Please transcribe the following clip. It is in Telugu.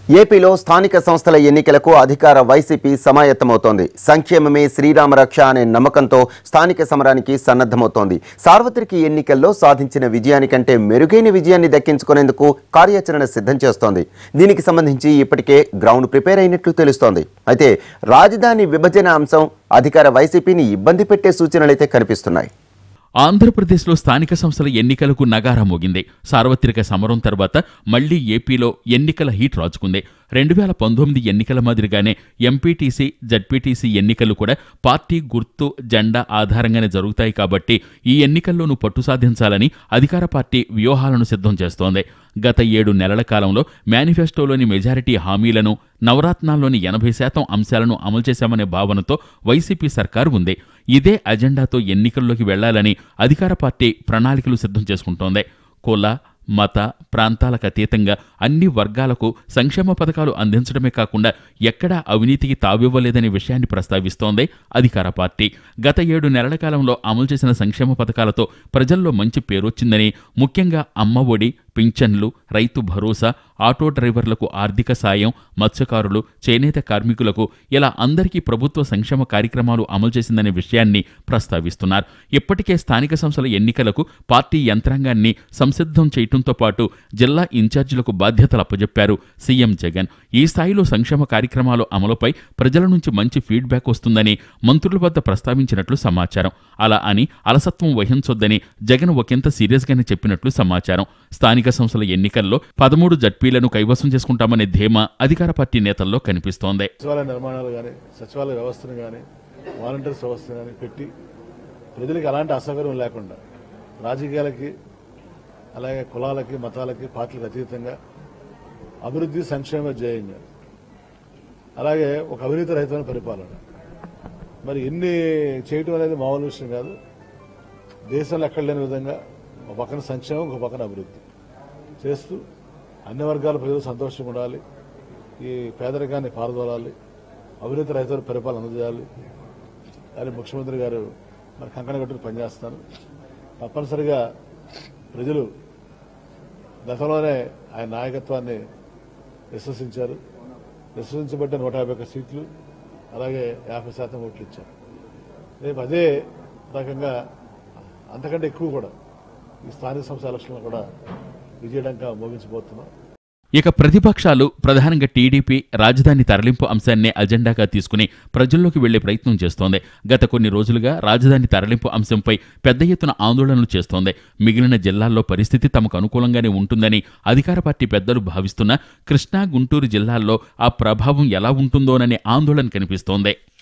ఏపీలో స్థానిక సంస్థల ఎన్నికలకు అధికార వైసీపీ సమాయత్తమవుతోంది సంక్షేమమే శ్రీరామ రక్ష అనే నమ్మకంతో స్థానిక సమరానికి సన్నద్ధమవుతోంది సార్వత్రిక ఎన్నికల్లో సాధించిన విజయానికంటే మెరుగైన విజయాన్ని దక్కించుకునేందుకు కార్యాచరణ సిద్ధం చేస్తోంది దీనికి సంబంధించి ఇప్పటికే గ్రౌండ్ ప్రిపేర్ అయినట్లు తెలుస్తోంది అయితే రాజధాని విభజన అంశం అధికార వైసీపీని ఇబ్బంది పెట్టే సూచనలైతే కనిపిస్తున్నాయి ఆంధ్రప్రదేశ్లో స్థానిక సంస్థల ఎన్నికలకు నగారా మోగింది సార్వత్రిక సమరం తర్వాత మళ్లీ ఏపీలో ఎన్నికల హీట్ రాజుకుంది రెండు వేల పంతొమ్మిది ఎన్నికల మాదిరిగానే ఎంపీటీసీ జడ్పీటీసీ ఎన్నికలు కూడా పార్టీ గుర్తు జెండా ఆధారంగానే జరుగుతాయి కాబట్టి ఈ ఎన్నికల్లోనూ పట్టు సాధించాలని అధికార పార్టీ వ్యూహాలను సిద్ధం చేస్తోంది గత ఏడు నెలల కాలంలో మేనిఫెస్టోలోని మెజారిటీ హామీలను నవరత్నాల్లోని ఎనభై శాతం అంశాలను అమలు చేశామనే భావనతో వైసీపీ సర్కారు ఉంది ఇదే అజెండాతో ఎన్నికల్లోకి వెళ్లాలని అధికార పార్టీ ప్రణాళికలు సిద్ధం చేసుకుంటోంది కుల మత ప్రాంతాలకు అతీతంగా అన్ని వర్గాలకు సంక్షేమ పథకాలు అందించడమే కాకుండా ఎక్కడా అవినీతికి తావివ్వలేదనే విషయాన్ని ప్రస్తావిస్తోంది అధికార పార్టీ గత ఏడు నెలల కాలంలో అమలు చేసిన సంక్షేమ పథకాలతో ప్రజల్లో మంచి పేరొచ్చిందని ముఖ్యంగా అమ్మ ఒడి పింఛన్లు రైతు భరోసా ఆటో డ్రైవర్లకు ఆర్థిక సాయం మత్స్యకారులు చేనేత కార్మికులకు ఇలా అందరికీ ప్రభుత్వ సంక్షేమ కార్యక్రమాలు అమలు చేసిందనే విషయాన్ని ప్రస్తావిస్తున్నారు ఇప్పటికే స్థానిక సంస్థల ఎన్నికలకు పార్టీ యంత్రాంగాన్ని సంసిద్ధం చేయటంతో పాటు జిల్లా ఇన్ఛార్జీలకు బాధ్యతలు అప్పజెప్పారు సీఎం జగన్ ఈ స్థాయిలో సంక్షేమ కార్యక్రమాలు అమలుపై ప్రజల నుంచి మంచి ఫీడ్బ్యాక్ వస్తుందని మంత్రుల వద్ద ప్రస్తావించినట్లు సమాచారం అలా అని అలసత్వం వహించొద్దని జగన్ ఒకంత సీరియస్గానే చెప్పినట్లు సమాచారం స్థానిక సంస్థల ఎన్నికల్లో పదమూడు జడ్పీలను కైవసం చేసుకుంటామనే ధీమా అధికార పార్టీ నేతల్లో కనిపిస్తోంది సచివాలయ నిర్మాణాలు కానీ సచివాలయ వ్యవస్థను కానీ వాలంటీర్స్ వ్యవస్థను కానీ పెట్టి ప్రజలకు అలాంటి అసౌకర్యం లేకుండా రాజకీయాలకి అలాగే కులాలకి మతాలకి పార్టీలకు అతీతంగా అభివృద్ధి సంక్షేమ ధ్యేయంగా అలాగే ఒక అవినీతి రహితమైన పరిపాలన మరి ఎన్ని చేయటం అనేది మామూలు విషయం కాదు దేశంలో ఎక్కడ లేని విధంగా ఒక పక్కన సంక్షేమం ఒక పక్కన అభివృద్ధి చేస్తూ అన్ని వర్గాల ప్రజలు సంతోషంగా ఉండాలి ఈ పేదరికాన్ని పారదోలాలి అవినీతి రహిత పరిపాలన అందజేయాలి అని ముఖ్యమంత్రి గారు మరి కంకణ కట్టుకుని పనిచేస్తున్నారు తప్పనిసరిగా ప్రజలు గతంలోనే ఆయన నాయకత్వాన్ని విశ్వసించారు విశ్వసించబడ్డ నూట యాభై ఒక్క సీట్లు అలాగే యాభై శాతం ఓట్లు ఇచ్చారు రేపు అదే రకంగా అంతకంటే ఎక్కువ కూడా ఈ స్థానిక సంస్థ ఎలక్షన్లో కూడా విజయడంగా మోగించబోతున్నాం ఇక ప్రతిపక్షాలు ప్రధానంగా టీడీపీ రాజధాని తరలింపు అంశాన్నే అజెండాగా తీసుకుని ప్రజల్లోకి వెళ్లే ప్రయత్నం చేస్తోంది గత కొన్ని రోజులుగా రాజధాని తరలింపు అంశంపై పెద్ద ఎత్తున ఆందోళనలు చేస్తోంది మిగిలిన జిల్లాల్లో పరిస్థితి తమకు అనుకూలంగానే ఉంటుందని అధికార పార్టీ పెద్దలు భావిస్తున్నా కృష్ణా గుంటూరు జిల్లాల్లో ఆ ప్రభావం ఎలా ఉంటుందోననే ఆందోళన కనిపిస్తోంది